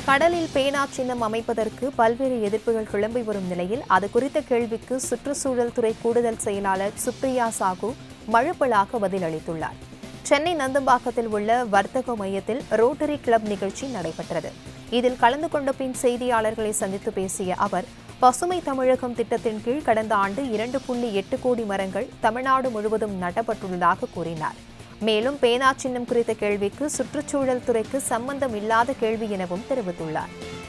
கடலில் பேனா சின்னம் அமைப்பதற்கு பல்வேறு எதிர்ப்புகள் கிளம்பி வரும் நிலையில் அது குறித்த கேள்விக்கு சுற்றுச்சூழல் துறை கூடுதல் செயலாளர் சுப்ரியா சாகு மழுப்பலாக பதிலளித்துள்ளார் சென்னை நந்தம்பாக்கத்தில் உள்ள வர்த்தக மையத்தில் ரோட்டரி கிளப் நிகழ்ச்சி நடைபெற்றது இதில் கலந்து கொண்ட பின் செய்தியாளர்களை சந்தித்து பேசிய அவர் பசுமை தமிழகம் திட்டத்தின் கீழ் கடந்த ஆண்டு இரண்டு புள்ளி எட்டு கோடி மரங்கள் தமிழ்நாடு முழுவதும் நடப்பட்டுள்ளதாக கூறினார் மேலும் பேனா சின்னம் குறித்த கேள்விக்கு சுற்றுச்சூழல் துறைக்கு சம்பந்தம் இல்லாத கேள்வி எனவும் தெரிவித்துள்ளார்